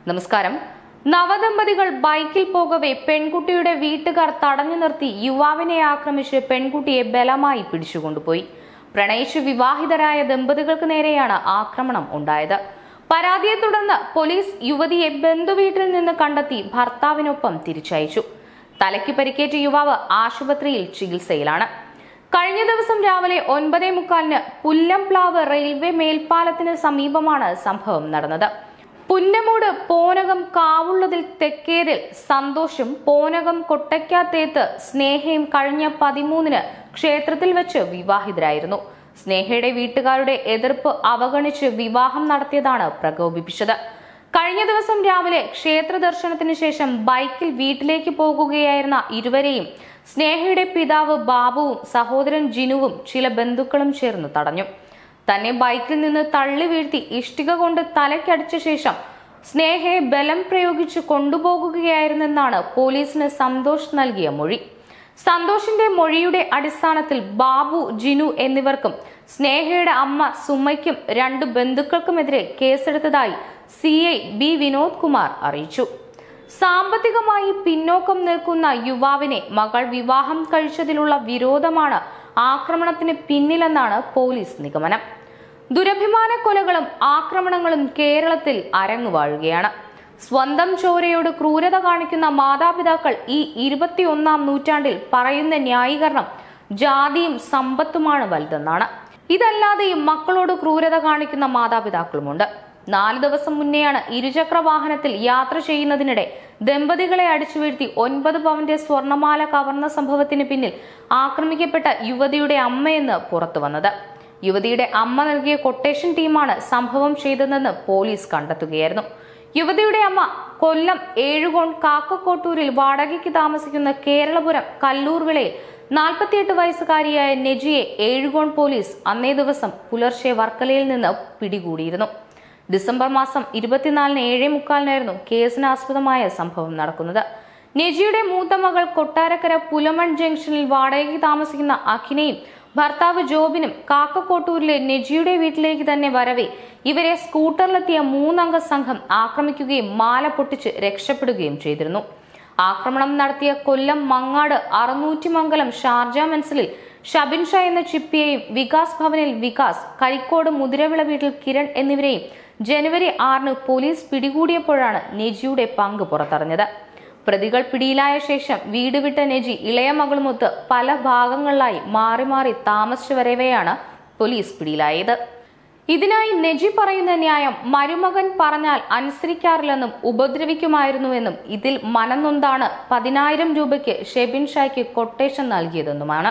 നമസ്കാരം നവദമ്പതികൾ ബൈക്കിൽ പോകവെ പെൺകുട്ടിയുടെ വീട്ടുകാർ തടഞ്ഞു നിർത്തി യുവാവിനെ ആക്രമിച്ച് പെൺകുട്ടിയെ ബലമായി പിടിച്ചുകൊണ്ടുപോയി പ്രണയിച്ച് വിവാഹിതരായ ദമ്പതികൾക്ക് നേരെയാണ് ആക്രമണം ഉണ്ടായത് പരാതിയെ തുടർന്ന് പോലീസ് യുവതിയെ ബന്ധുവീട്ടിൽ നിന്ന് കണ്ടെത്തി ഭർത്താവിനൊപ്പം തിരിച്ചയച്ചു തലയ്ക്ക് പരിക്കേറ്റ യുവാവ് ആശുപത്രിയിൽ ചികിത്സയിലാണ് കഴിഞ്ഞ ദിവസം രാവിലെ ഒൻപതേ മുക്കാലിന് പുല്ലംപ്ലാവ് റെയിൽവേ മേൽപ്പാലത്തിന് സമീപമാണ് സംഭവം നടന്നത് പുന്നമൂട് പോനകം കാവുള്ളതിൽ തെക്കേതിൽ സന്തോഷും പോനകം കൊട്ടയ്ക്കാത്തേത്ത് സ്നേഹയും കഴിഞ്ഞ പതിമൂന്നിന് ക്ഷേത്രത്തിൽ വെച്ച് വിവാഹിതരായിരുന്നു സ്നേഹയുടെ വീട്ടുകാരുടെ എതിർപ്പ് അവഗണിച്ച് വിവാഹം നടത്തിയതാണ് പ്രകോപിപ്പിച്ചത് കഴിഞ്ഞ ദിവസം രാവിലെ ക്ഷേത്ര ദർശനത്തിന് ശേഷം ബൈക്കിൽ വീട്ടിലേക്ക് പോകുകയായിരുന്ന ഇരുവരെയും സ്നേഹയുടെ പിതാവ് ബാബുവും സഹോദരൻ ജിനുവും ചില ബന്ധുക്കളും ചേർന്ന് തടഞ്ഞു തന്നെ ബൈക്കിൽ നിന്ന് തള്ളി വീഴ്ത്തി ഇഷ്ടിക കൊണ്ട് തലയ്ക്കടിച്ച ശേഷം സ്നേഹയെ ബലം പ്രയോഗിച്ച് കൊണ്ടുപോകുകയായിരുന്നെന്നാണ് പോലീസിന് സന്തോഷ് നൽകിയ മൊഴി സന്തോഷിന്റെ മൊഴിയുടെ അടിസ്ഥാനത്തിൽ ബാബു ജിനു എന്നിവർക്കും സ്നേഹയുടെ അമ്മ സുമയ്ക്കും രണ്ട് ബന്ധുക്കൾക്കുമെതിരെ കേസെടുത്തതായി C I B Vinod Kumar അറിയിച്ചു സാമ്പത്തികമായി പിന്നോക്കം നിൽക്കുന്ന യുവാവിനെ മകൾ വിവാഹം കഴിച്ചതിലുള്ള വിരോധമാണ് ആക്രമണത്തിന് പിന്നിലെന്നാണ് പോലീസ് നിഗമനം ദുരഭിമാന കൊലകളും ആക്രമണങ്ങളും കേരളത്തിൽ അരങ്ങുവാഴുകയാണ് സ്വന്തം ചോരയോട് ക്രൂരത കാണിക്കുന്ന മാതാപിതാക്കൾ ഈ ഇരുപത്തിയൊന്നാം നൂറ്റാണ്ടിൽ പറയുന്ന ന്യായീകരണം ജാതിയും സമ്പത്തുമാണ് വലുതെന്നാണ് ഇതല്ലാതെയും മക്കളോട് ക്രൂരത കാണിക്കുന്ന മാതാപിതാക്കളുമുണ്ട് നാല് ദിവസം മുന്നെയാണ് ഇരുചക്ര വാഹനത്തിൽ യാത്ര ചെയ്യുന്നതിനിടെ ദമ്പതികളെ അടിച്ചു വീഴ്ത്തി ഒൻപത് പവന്റെ സ്വർണമാല കവർന്ന സംഭവത്തിന് പിന്നിൽ ആക്രമിക്കപ്പെട്ട യുവതിയുടെ അമ്മയെന്ന് പുറത്തു വന്നത് യുവതിയുടെ അമ്മ നൽകിയ കൊട്ടേഷൻ ടീമാണ് സംഭവം ചെയ്തതെന്ന് പോലീസ് കണ്ടെത്തുകയായിരുന്നു യുവതിയുടെ അമ്മ കൊല്ലം ഏഴുകോൺ കാക്കക്കോട്ടൂരിൽ വാടകയ്ക്ക് താമസിക്കുന്ന കേരളപുരം കല്ലൂർ വിളയിൽ നാൽപ്പത്തിയെട്ട് വയസ്സുകാരിയായ നെജിയെ ഏഴുകോൺ പോലീസ് അന്നേ ദിവസം പുലർച്ചെ വർക്കലയിൽ നിന്ന് പിടികൂടിയിരുന്നു ഡിസംബർ മാസം ഇരുപത്തിനാലിന് ഏഴേ മുക്കാലിനായിരുന്നു കേസിനാസ്പദമായ സംഭവം നടക്കുന്നത് നെജിയുടെ മൂത്ത മകൾ കൊട്ടാരക്കര പുലമൺ ജംഗ്ഷനിൽ വാടകയ്ക്ക് താമസിക്കുന്ന അഖിനയും ഭർത്താവ് ജോബിനും കാക്കക്കോട്ടൂരിലെ നെജിയുടെ വീട്ടിലേക്ക് തന്നെ വരവെ ഇവരെ സ്കൂട്ടറിലെത്തിയ മൂന്നംഗ സംഘം ആക്രമിക്കുകയും മാല പൊട്ടിച്ച് രക്ഷപ്പെടുകയും ചെയ്തിരുന്നു ആക്രമണം നടത്തിയ കൊല്ലം മങ്ങാട് അറുന്നൂറ്റിമംഗലം ഷാർജ മൻസിലിൽ ഷബിൻ ഷാ എന്ന ചിപ്പിയെയും വികാസ് ഭവനിൽ വികാസ് കരിക്കോട് മുതിരവിള വീട്ടിൽ കിരൺ എന്നിവരെയും ജനുവരി ആറിന് പോലീസ് പിടികൂടിയപ്പോഴാണ് നെജിയുടെ പങ്ക് പുറത്തറിഞ്ഞത് പ്രതികൾ പിടിയിലായ ശേഷം വീട് വിട്ട നെജി ഇളയ മകളുമൊത്ത് പല ഭാഗങ്ങളിലായി മാറി മാറി താമസിച്ചു വരവെയാണ് പോലീസ് പിടിയിലായത് ഇതിനായി നെജി പറയുന്ന ന്യായം മരുമകൻ പറഞ്ഞാൽ അനുസരിക്കാറില്ലെന്നും ഉപദ്രവിക്കുമായിരുന്നുവെന്നും ഇതിൽ മനംനൊന്താണ് പതിനായിരം രൂപയ്ക്ക് ഷെബിൻ ഷായ്ക്ക് കൊട്ടേഷൻ നൽകിയതെന്നുമാണ്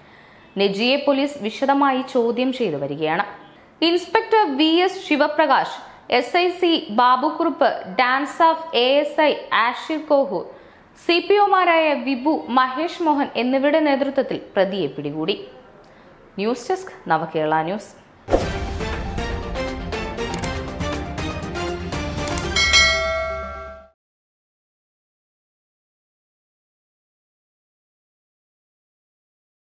നെജിയെ പോലീസ് വിശദമായി ചോദ്യം ചെയ്തു വരികയാണ് inspector V S Sivaprakash S I C Babukkurup DANSAF A S I Ashir Kohoor C P ഒമാരായ വിഭു മഹേഷ് മോഹൻ എന്നിവരുടെ നേതൃത്വത്തിൽ പ്രതിയെ പിടികൂടി ന്യൂസ് ഡെസ്ക് നവകേരള ന്യൂസ്